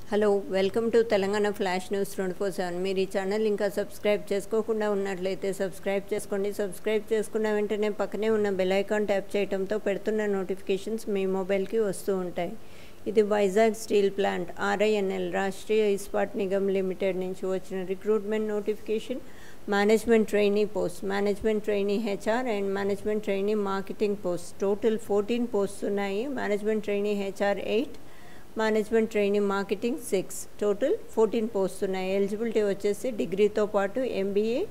hello welcome to Telangana flash news twenty four seven మీరు ఈ channel ఇంకా సబ్స్క్రైబ్ చేసుకోకుండా ఉన్నట్లయితే సబ్స్క్రైబ్ చేసుకోండి సబ్స్క్రైబ్ చేసుకున్న వెంటనే పక్కనే ఉన్న బెల్ ఐకాన్ ట్యాప్ చేయడంతో పెడుతున్న నోటిఫికేషన్స్ మీ మొబైల్కి వస్తూ ఉంటాయి ఇది Vizag steel plant RINL Rashtriya Ispat Nigam limited నుంచి వచ్చిన recruitment notification management trainee post management trainee HR and management trainee marketing post total fourteen post ఉన్నాయి management trainee HR eight management training marketing six total fourteen post ఉన్నాయి eligibility వచ్చేసి డిగ్రీతో పాటు MBA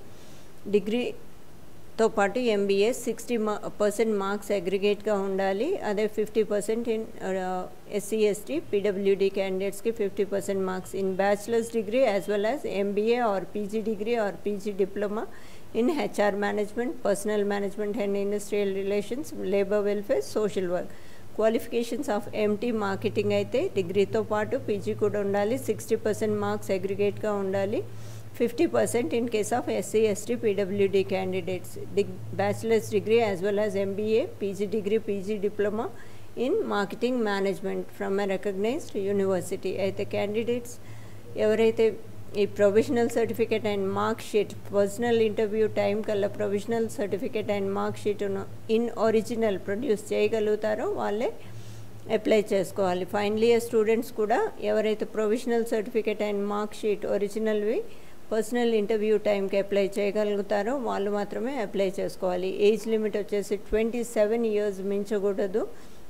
డిగ్రీతో పాటు MBA sixty మా percent marks అగ్రిగేట్గా ఉండాలి అదే fifty percent in SC ST PWD క్యాండిడేట్స్కి fifty percent marks in bachelors degree as well as MBA or PG degree or PG diploma in HR management personnel management and industrial relations labour welfare social work qualifications of MT marketing అయితే డిగ్రీతో పాటు PG కూడా ఉండాలి sixty percent marks అగ్రిగేట్గా ఉండాలి fifty percent in case of SC ST PWD candidates డిగ్ bachelors degree as well as MBA PG degree PG diploma in marketing management from a recognised university అయితే candidates ఎవరైతే ఈ provisional certificate and mark sheet personal interview time కల్లా provisional certificate and mark షీట్ను in original produce చేయగలుగుతారో వాళ్ళే apply చేసుకోవాలి final year students కూడా ఎవరైతే provisional certificate and mark sheet ఒరిజినల్వి పర్సనల్ ఇంటర్వ్యూ టైంకి అప్లై చేయగలుగుతారో వాళ్ళు మాత్రమే అప్లై చేసుకోవాలి ఏజ్ లిమిట్ వచ్చేసి ట్వంటీ సెవెన్ ఇయర్స్ మించకూడదు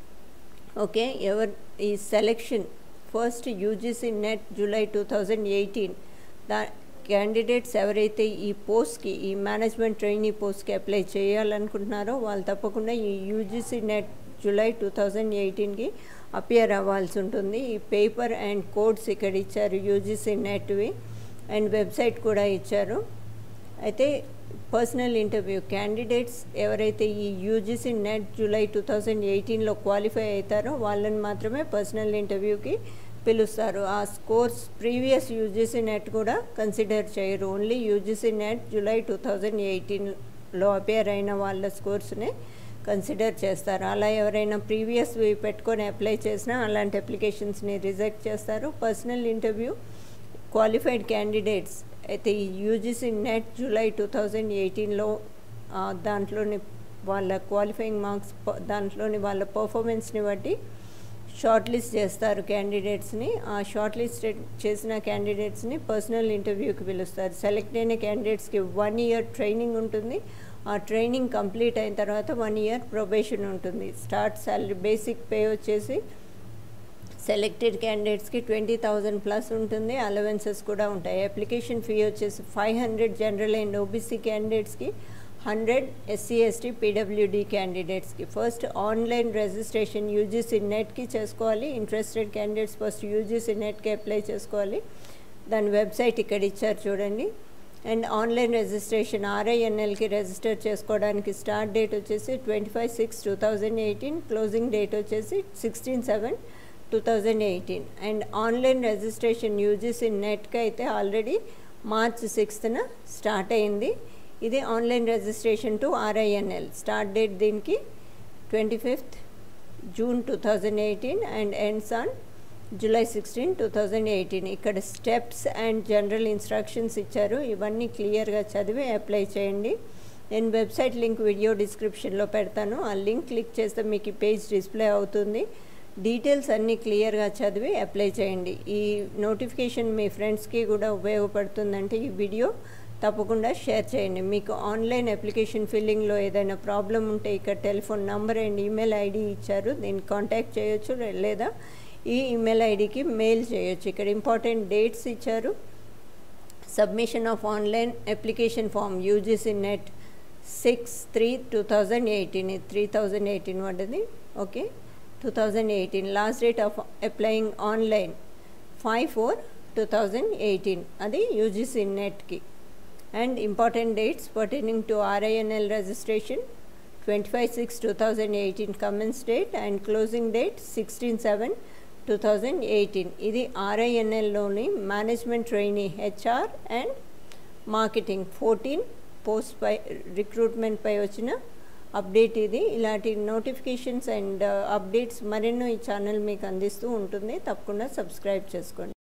ఓకే ఎవరు ఈ selection first UGC net July two thousand eighteen దా క్యాండిడేట్స్ ఎవరైతే ఈ పోస్ట్కి ఈ మేనేజ్మెంట్ ట్రైనీ పోస్ట్కి అప్లై చేయాలనుకుంటున్నారో వాళ్ళు తప్పకుండా ఈ UGC net July two thousand ఎయిటీన్కి అపియర్ అవ్వాల్సి ఉంటుంది ఈ పేపర్ అండ్ కోడ్స్ ఇక్కడ ఇచ్చారు యూజీసీ నెట్వి అండ్ వెబ్సైట్ కూడా ఇచ్చారు అయితే పర్సనల్ ఇంటర్వ్యూ క్యాండిడేట్స్ ఎవరైతే ఈ UGC net July two thousand ఎయిటీన్లో క్వాలిఫై అవుతారో వాళ్ళని మాత్రమే పర్సనల్ ఇంటర్వ్యూకి పిలుస్తారు ఆ స్కోర్స్ ప్రీవియస్ యూజీసీ నెట్ కూడా కన్సిడర్ చేయరు only UGC net July two thousand ఎయిటీన్లో అపేర్ అయిన వాళ్ళ స్కోర్స్నే కన్సిడర్ చేస్తారు అలా ఎవరైనా ప్రీవియస్ పెట్టుకొని అప్లై చేసినా అలాంటి అప్లికేషన్స్ని రిజెక్ట్ చేస్తారు పర్సనల్ ఇంటర్వ్యూ క్వాలిఫైడ్ క్యాండిడేట్స్ అయితే ఈ UGC net July two thousand ఎయిటీన్లో దాంట్లోని వాళ్ళ క్వాలిఫైయింగ్ మార్క్స్ దాంట్లోని వాళ్ళ పర్ఫార్మెన్స్ని బట్టి షార్ట్ లిస్ట్ చేస్తారు క్యాండిడేట్స్ని ఆ షార్ట్ లిస్ట్ చేసిన క్యాండిడేట్స్ని పర్సనల్ ఇంటర్వ్యూకి పిలుస్తారు సెలెక్ట్ అయిన క్యాండిడేట్స్కి వన్ ఇయర్ ట్రైనింగ్ ఉంటుంది ఆ ట్రైనింగ్ కంప్లీట్ అయిన తర్వాత వన్ ఇయర్ ప్రొబేషన్ ఉంటుంది స్టార్ట్ సాలరీ బేసిక్ పే వచ్చేసి సెలెక్టెడ్ క్యాండిడేట్స్కి ట్వంటీ థౌజండ్ ప్లస్ ఉంటుంది అలవెన్సెస్ కూడా ఉంటాయి అప్లికేషన్ ఫీ వచ్చేసి five hundred general and OBC క్యాండిడేట్స్కి హండ్రెడ్ ఎస్సీ ఎస్టీ పీడబ్ల్యూడీ క్యాండిడేట్స్కి ఫస్ట్ ఆన్లైన్ రిజిస్ట్రేషన్ యూజీసీ నెట్కి చేసుకోవాలి ఇంట్రెస్టెడ్ క్యాండిడేట్స్ ఫస్ట్ యూజీసీ నెట్కి అప్లై చేసుకోవాలి దాని వెబ్సైట్ ఇక్కడ ఇచ్చారు చూడండి అండ్ ఆన్లైన్ రిజిస్ట్రేషన్ ఆర్ఐఎన్ఎల్కి రిజిస్టర్ చేసుకోవడానికి స్టార్ట్ డేట్ వచ్చేసి twenty five six two thousand eighteen closing date వచ్చేసి sixteen seven two thousand eighteen and online registration UGC నెట్కి అయితే ఆల్రెడీ మార్చ్ సిక్స్త్న స్టార్ట్ అయింది ఇది online registration to RINL start date దీనికి twenty fifth June two thousand eighteen and ends on July sixteen two thousand eighteen ఇక్కడ steps and general instructions ఇచ్చారు ఇవన్నీ క్లియర్గా చదివి అప్లై చేయండి నేను వెబ్సైట్ లింక్ వీడియో డిస్క్రిప్షన్లో పెడతాను ఆ లింక్ క్లిక్ చేస్తే మీకు ఈ పేజ్ డిస్ప్లే అవుతుంది డీటెయిల్స్ అన్నీ క్లియర్గా చదివి అప్లై చేయండి ఈ నోటిఫికేషన్ మీ ఫ్రెండ్స్కి కూడా ఉపయోగపడుతుందంటే ఈ వీడియో తప్పకుండా షేర్ చేయండి మీకు ఆన్లైన్ అప్లికేషన్ ఫిల్లింగ్లో ఏదైనా ప్రాబ్లం ఉంటే ఇక్కడ telephone number and email ID ఇచ్చారు దీన్ని కాంటాక్ట్ చేయొచ్చు లేదా ఈ ఈమెయిల్ ఐడికి మెయిల్ చేయొచ్చు ఇక్కడ ఇంపార్టెంట్ డేట్స్ ఇచ్చారు submission of online application form UGC net six three two thousand eighteen three thousand eighteen పడ్డది okay two thousand eighteen last date of applying online five four two thousand eighteen అది UGC నెట్కి and important dates pertaining to RINL registration twenty five six two thousand eighteen commence date and closing date sixteen seven two thousand eighteen ఇది ఆర్ఐఎన్ఎల్లోని management trainee HR and marketing fourteen post పై recruitment పై వచ్చిన update ఇది ఇలాంటి notifications and updates మరెన్నో ఈ channel మీకు అందిస్తూ ఉంటుంది తప్పకుండా సబ్స్క్రైబ్ చేసుకోండి